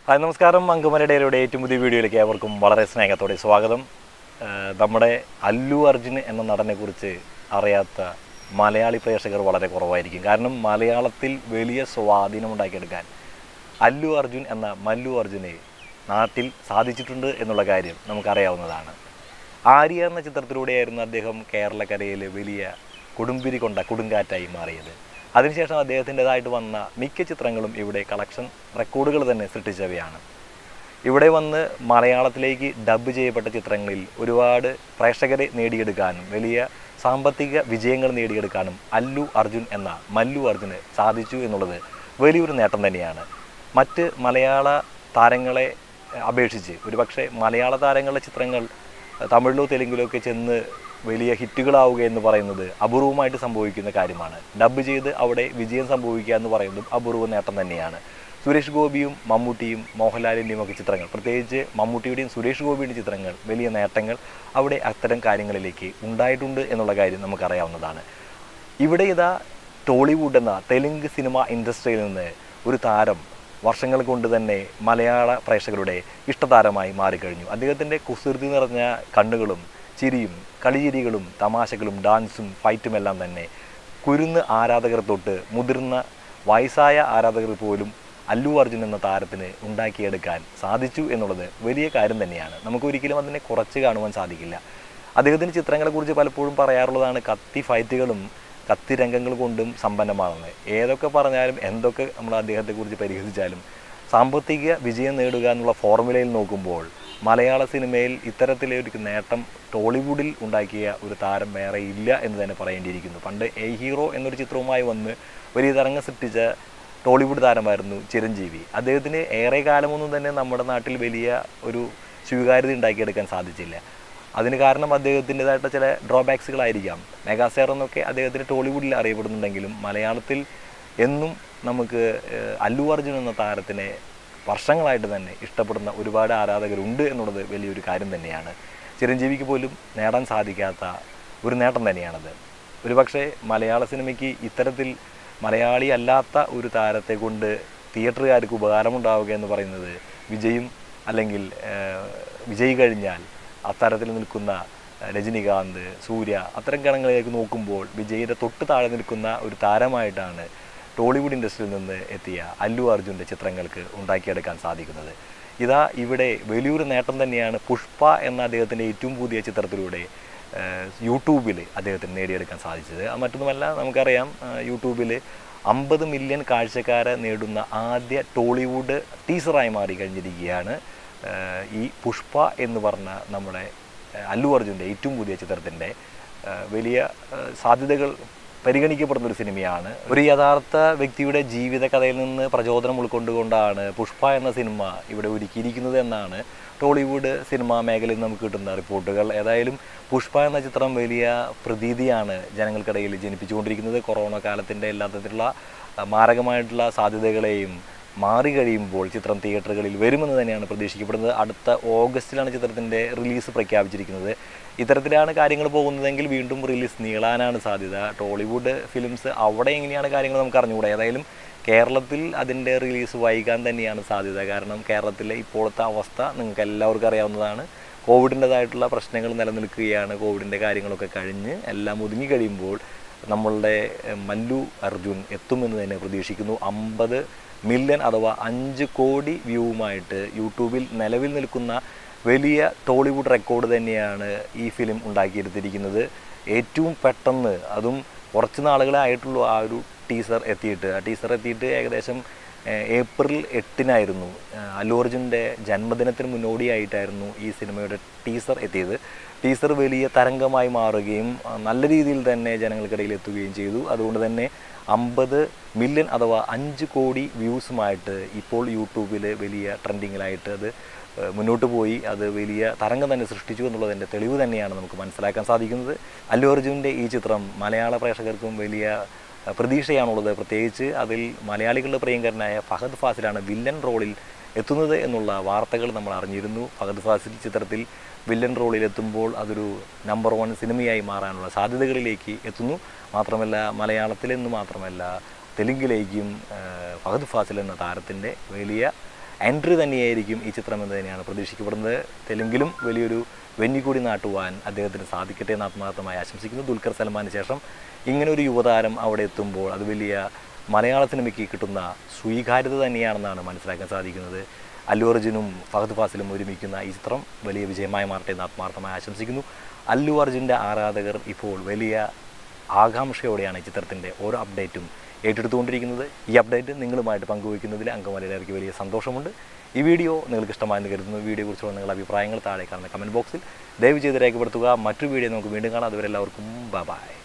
hi നമസ്കാരം അങ്കമലയുടെ ഏറ്റവും പുതിയ വീഡിയോയിലേക്ക് ഏവർക്കും വളരെ സ്നേഹത്തോടെ സ്വാഗതം ആഹ് നമ്മുടെ അല്ലു അർജുൻ എന്ന നടനെ കുറിച്ച് അറിയാത്ത മലയാളി പ്രേക്ഷകർ വളരെ കുറവായിരിക്കും കാരണം മലയാളത്തിൽ വലിയ സ്വാധീനം ഉണ്ടാക്കിയെടുക്കാൻ അല്ലു അർജുൻ എന്ന മല്ലു അർജുനെ നാട്ടിൽ സാധിച്ചിട്ടുണ്ട് എന്നുള്ള കാര്യം നമുക്കറിയാവുന്നതാണ് ആര്യ എന്ന ചിത്രത്തിലൂടെയായിരുന്നു അദ്ദേഹം കേരളക്കരയിൽ വലിയ കൊടുമ്പിരി കൊണ്ട കൊടുങ്കാറ്റായി മാറിയത് അതിനുശേഷം അദ്ദേഹത്തിൻ്റെതായിട്ട് വന്ന മിക്ക ചിത്രങ്ങളും ഇവിടെ കളക്ഷൻ റെക്കോർഡുകൾ തന്നെ സൃഷ്ടിച്ചവയാണ് ഇവിടെ വന്ന് മലയാളത്തിലേക്ക് ഡബ് ചെയ്യപ്പെട്ട ചിത്രങ്ങളിൽ ഒരുപാട് പ്രേക്ഷകരെ നേടിയെടുക്കാനും വലിയ സാമ്പത്തിക വിജയങ്ങൾ നേടിയെടുക്കാനും അല്ലു അർജുൻ എന്ന മല്ലു അർജുന് സാധിച്ചു എന്നുള്ളത് വലിയൊരു നേട്ടം തന്നെയാണ് മറ്റ് മലയാള താരങ്ങളെ ഏഹ്, അപേക്ഷിച്ച് ഒരുപക്ഷെ മലയാള താരങ്ങളുടെ ചിത്രങ്ങൾ ഏഹ്, തമിഴിലോ തെലുങ്കിലോ ഒക്കെ ചെന്ന് വലിയ ഹിറ്റുകളാവുക എന്ന് പറയുന്നത് അപൂർവമായിട്ട് സംഭവിക്കുന്ന കാര്യമാണ് ഡബ് ചെയ്ത് അവിടെ വിജയം സംഭവിക്കുക എന്ന് പറയുന്നതും അപൂർവ നേട്ടം തന്നെയാണ് സുരേഷ് ഗോപിയും മമ്മൂട്ടിയും മോഹൻലാലിൻ്റെയും ഒക്കെ ചിത്രങ്ങൾ പ്രത്യേകിച്ച് മമ്മൂട്ടിയുടെയും സുരേഷ് ഗോപിയുടെയും ചിത്രങ്ങൾ വലിയ നേട്ടങ്ങൾ അവിടെ അത്തരം കാര്യങ്ങളിലേക്ക് ഉണ്ടായിട്ടുണ്ട് എന്നുള്ള കാര്യം നമുക്കറിയാവുന്നതാണ് ഇവിടെ ഇതാ ടോളിവുഡ് എന്ന തെലുങ്ക് സിനിമ ഇൻഡസ്ട്രിയിൽ നിന്ന് ഒരു താരം വർഷങ്ങൾ കൊണ്ട് തന്നെ മലയാള പ്രേക്ഷകരുടെ ഇഷ്ടതാരമായി മാറിക്കഴിഞ്ഞു അദ്ദേഹത്തിൻ്റെ കുസൃതി നിറഞ്ഞ കണ്ണുകളും ചിരിയും കളിചിരികളും തമാശകളും ഡാൻസും ഫൈറ്റും എല്ലാം തന്നെ കുരുന്ന് ആരാധകർ തൊട്ട് മുതിർന്ന വയസ്സായ ആരാധകർ പോലും അല്ലു അർജുൻ എന്ന താരത്തിന് ഉണ്ടാക്കിയെടുക്കാൻ സാധിച്ചു എന്നുള്ളത് വലിയ കാര്യം തന്നെയാണ് നമുക്ക് ഒരിക്കലും അതിനെ കുറച്ച് കാണുവാൻ സാധിക്കില്ല അദ്ദേഹത്തിൻ്റെ ചിത്രങ്ങളെക്കുറിച്ച് പലപ്പോഴും പറയാറുള്ളതാണ് കത്തി ഫൈറ്റുകളും കത്തി രംഗങ്ങൾ കൊണ്ടും സമ്പന്നമാണെന്ന് ഏതൊക്കെ പറഞ്ഞാലും എന്തൊക്കെ നമ്മൾ അദ്ദേഹത്തെക്കുറിച്ച് പരിഹസിച്ചാലും സാമ്പത്തിക വിജയം നേടുക എന്നുള്ള ഫോർമുലയിൽ നോക്കുമ്പോൾ മലയാള സിനിമയിൽ ഇത്തരത്തിലെ ഒരു നേട്ടം ടോളിവുഡിൽ ഉണ്ടാക്കിയ ഒരു താരം വേറെ ഇല്ല എന്ന് തന്നെ പറയേണ്ടിയിരിക്കുന്നു പണ്ട് എ ഹീറോ എന്നൊരു ചിത്രവുമായി വന്ന് വലിയ തരംഗം സൃഷ്ടിച്ച ടോളിവുഡ് താരമായിരുന്നു ചിരഞ്ജീവി അദ്ദേഹത്തിന് ഏറെ കാലമൊന്നും തന്നെ നമ്മുടെ നാട്ടിൽ വലിയ ഒരു സ്വീകാര്യത ഉണ്ടാക്കിയെടുക്കാൻ സാധിച്ചില്ല അതിന് കാരണം അദ്ദേഹത്തിൻ്റെതായിട്ട് ചില ഡ്രോബാക്സുകളായിരിക്കാം മെഗാസ്റ്റാർ എന്നൊക്കെ അദ്ദേഹത്തിന് ടോളിവുഡിൽ അറിയപ്പെടുന്നുണ്ടെങ്കിലും മലയാളത്തിൽ എന്നും നമുക്ക് ഏഹ്, അല്ലു അർജുൻ എന്ന താരത്തിനെ വർഷങ്ങളായിട്ട് തന്നെ ഇഷ്ടപ്പെടുന്ന ഒരുപാട് ആരാധകരുണ്ട് എന്നുള്ളത് വലിയൊരു കാര്യം തന്നെയാണ് ചിരഞ്ജീവിക്ക് പോലും നേടാൻ സാധിക്കാത്ത ഒരു നേട്ടം തന്നെയാണത് ഒരുപക്ഷെ മലയാള സിനിമയ്ക്ക് ഇത്തരത്തിൽ മലയാളി അല്ലാത്ത ഒരു താരത്തെ കൊണ്ട് തിയേറ്ററുകാർക്ക് ഉപകാരമുണ്ടാവുക എന്ന് പറയുന്നത് വിജയും അല്ലെങ്കിൽ ഏഹ്, വിജയ് കഴിഞ്ഞാൽ അത്തരത്തിൽ നിൽക്കുന്ന ഏഹ്, രജനികാന്ത് സൂര്യ അത്തരം ഗണങ്ങളിലേക്ക് നോക്കുമ്പോൾ വിജയിയുടെ തൊട്ട് താഴെ നിൽക്കുന്ന ഒരു താരമായിട്ടാണ് ടോളിവുഡ് ഇൻഡസ്ട്രിയിൽ നിന്ന് എത്തിയ അല്ലു അർജുൻ്റെ ചിത്രങ്ങൾക്ക് ഉണ്ടാക്കിയെടുക്കാൻ സാധിക്കുന്നത് ഇതാ ഇവിടെ വലിയൊരു നേട്ടം തന്നെയാണ് പുഷ്പ എന്ന അദ്ദേഹത്തിൻ്റെ ഏറ്റവും പുതിയ ചിത്രത്തിലൂടെ യൂട്യൂബിൽ അദ്ദേഹത്തിന് നേടിയെടുക്കാൻ സാധിച്ചത് അത് മറ്റൊന്നുമല്ല നമുക്കറിയാം യൂട്യൂബിൽ അമ്പത് മില്യൺ കാഴ്ചക്കാരെ നേടുന്ന ആദ്യ ടോളിവുഡ് ടീസറായി മാറി കഴിഞ്ഞിരിക്കുകയാണ് ഏഹ് ഈ പുഷ്പ എന്ന് പറഞ്ഞ നമ്മുടെ ഏഹ് അല്ലു അർജുൻ്റെ ഏറ്റവും പുതിയ ചിത്രത്തിൻ്റെ ഏഹ് വലിയ ഏഹ് സാധ്യതകൾ പരിഗണിക്കപ്പെടുന്ന ഒരു സിനിമയാണ് ഒരു യഥാർത്ഥ വ്യക്തിയുടെ ജീവിത കഥയിൽ നിന്ന് പ്രചോദനം ഉൾക്കൊണ്ടുകൊണ്ടാണ് പുഷ്പ എന്ന സിനിമ ഇവിടെ ഒരുക്കിയിരിക്കുന്നത് എന്നാണ് ടോളിവുഡ് സിനിമാ മേഖലയിൽ നമുക്ക് കിട്ടുന്ന റിപ്പോർട്ടുകൾ ഏതായാലും പുഷ്പ എന്ന ചിത്രം വലിയ പ്രതീതിയാണ് ജനങ്ങൾക്കിടയിൽ ജനിപ്പിച്ചുകൊണ്ടിരിക്കുന്നത് കൊറോണ കാലത്തിൻ്റെ എല്ലാത്തരത്തിലുള്ള അഹ് മാരകമായിട്ടുള്ള സാധ്യതകളെയും മാറി കഴിയുമ്പോൾ ചിത്രം തിയേറ്ററുകളിൽ വരുമെന്ന് തന്നെയാണ് പ്രതീക്ഷിക്കപ്പെടുന്നത് അടുത്ത ഓഗസ്റ്റിലാണ് ചിത്രത്തിൻ്റെ റിലീസ് പ്രഖ്യാപിച്ചിരിക്കുന്നത് ഇത്തരത്തിലാണ് കാര്യങ്ങൾ പോകുന്നതെങ്കിൽ വീണ്ടും റിലീസ് നീളാനാണ് സാധ്യത ടോളിവുഡ് ഫിലിംസ് അവിടെ എങ്ങനെയാണ് കാര്യങ്ങൾ നമുക്ക് അറിഞ്ഞുകൂടാ ഏതായാലും കേരളത്തിൽ അതിൻ്റെ റിലീസ് വൈകാൻ തന്നെയാണ് സാധ്യത കാരണം കേരളത്തിലെ ഇപ്പോഴത്തെ അവസ്ഥ നിങ്ങൾക്ക് എല്ലാവർക്കും അറിയാവുന്നതാണ് കോവിഡിൻ്റെതായിട്ടുള്ള പ്രശ്നങ്ങൾ നിലനിൽക്കുകയാണ് കോവിഡിൻ്റെ കാര്യങ്ങളൊക്കെ കഴിഞ്ഞ് എല്ലാം ഒതുങ്ങി കഴിയുമ്പോൾ നമ്മളുടെ എഹ്, മല്ലു അർജുൻ എത്തുമെന്ന് തന്നെ പ്രതീക്ഷിക്കുന്നു അമ്പത് മില്യൺ അഥവാ അഞ്ച് കോടി വ്യൂവുമായിട്ട് യൂട്യൂബിൽ നിലവിൽ നിൽക്കുന്ന വലിയ ടോളിവുഡ് റെക്കോർഡ് തന്നെയാണ് ഈ ഫിലിം ഉണ്ടാക്കിയെടുത്തിരിക്കുന്നത് ഏറ്റവും പെട്ടെന്ന് അതും കുറച്ച് നാളുകളെ ആയിട്ടുള്ളൂ ആ ഒരു ടീസർ എത്തിയിട്ട് ആ ടീസർ എത്തിയിട്ട് ഏകദേശം ഏഹ്, ഏപ്രിൽ എട്ടിനായിരുന്നു ഏഹ്, അല്ലു അർജുൻ്റെ ജന്മദിനത്തിന് മുന്നോടിയായിട്ടായിരുന്നു ഈ സിനിമയുടെ ടീസർ എത്തിയത് ടീസർ വലിയ തരംഗമായി മാറുകയും ആ, നല്ല രീതിയിൽ തന്നെ ജനങ്ങൾക്കിടയിൽ എത്തുകയും ചെയ്തു അതുകൊണ്ട് തന്നെ അമ്പത് മില്യൺ അഥവാ അഞ്ച് കോടി വ്യൂസുമായിട്ട് ഇപ്പോൾ യൂട്യൂബിൽ വലിയ ട്രെൻഡിങ്ങിലായിട്ട് അത് ഏഹ്, മുന്നോട്ട് പോയി അത് വലിയ തരംഗം തന്നെ സൃഷ്ടിച്ചു എന്നുള്ളതിൻ്റെ തെളിവ് തന്നെയാണ് നമുക്ക് മനസ്സിലാക്കാൻ സാധിക്കുന്നത് അല്ലു അർജുൻ്റെ ഈ ചിത്രം മലയാള പ്രേക്ഷകർക്കും വലിയ ഏഹ്, പ്രതീക്ഷയാണുള്ളത് പ്രത്യേകിച്ച് അതിൽ മലയാളികളുടെ പ്രിയങ്കരനായ ഫഹദ് ഫാസിലാണ് വില്ലൻ റോളിൽ എത്തുന്നത് എന്നുള്ള വാർത്തകൾ നമ്മൾ അറിഞ്ഞിരുന്നു ഫഹദ് ഫാസിൽ ചിത്രത്തിൽ വില്ലൻ റോളിൽ എത്തുമ്പോൾ അതൊരു നമ്പർ വൺ സിനിമയായി മാറാനുള്ള സാധ്യതകളിലേക്ക് എത്തുന്നു മാത്രമല്ല മലയാളത്തിൽ എന്ന് മാത്രമല്ല തെലുങ്കിലേക്കും ഏഹ്, ഫഹദ് ഫാസിൽ എന്ന താരത്തിൻ്റെ വലിയ എൻട്രി തന്നെയായിരിക്കും ഈ ചിത്രം എന്ന് തന്നെയാണ് പ്രതീക്ഷിക്കപ്പെടുന്നത് തെലുങ്കിലും വലിയൊരു വെന്നി കൂടി നാട്ടുവാൻ അദ്ദേഹത്തിന് സാധിക്കട്ടെ എന്ന് ആത്മാർത്ഥമായി ആശംസിക്കുന്നു ദുൽഖർ സൽമാന് ശേഷം ഇങ്ങനെ ഒരു യുവതാരം അവിടെ എത്തുമ്പോൾ അത് വലിയ മലയാള സിനിമയ്ക്ക് കിട്ടുന്ന സ്വീകാര്യത തന്നെയാണെന്നാണ് മനസ്സിലാക്കാൻ സാധിക്കുന്നത് അല്ലു അർജുനും ഫഹദ് ഫാസിലും ഒരുമിക്കുന്ന ഈ ചിത്രം വലിയ വിജയമായി മാറട്ടെ എന്ന് ആത്മാർത്ഥമായി ആശംസിക്കുന്നു അല്ലു അർജുൻ്റെ ആരാധകർ ഇപ്പോൾ വലിയ ആകാംക്ഷയോടെയാണ് ഈ ചിത്രത്തിൻ്റെ ഓരോ അപ്ഡേറ്റും ഏറ്റെടുത്തുകൊണ്ടിരിക്കുന്നത് ഈ അപ്ഡേറ്റ് നിങ്ങളുമായിട്ട് പങ്കുവയ്ക്കുന്നതിൽ അങ്കമാലിയിലേക്ക് വലിയ സന്തോഷമുണ്ട് ഈ വീഡിയോ നിങ്ങൾക്ക് ഇഷ്ടമായെന്ന് കരുതുന്നു വീഡിയോയെക്കുറിച്ചുള്ള നിങ്ങളുടെ അഭിപ്രായങ്ങൾ താഴെ കാണുന്ന കമൻറ്റ് ബോക്സിൽ ദയവ് ചെയ്ത് രേഖപ്പെടുത്തുക മറ്റൊരു വീഡിയോ നമുക്ക് വീണ്ടും കാണാം അതുവരെ എല്ലാവർക്കും ബൈ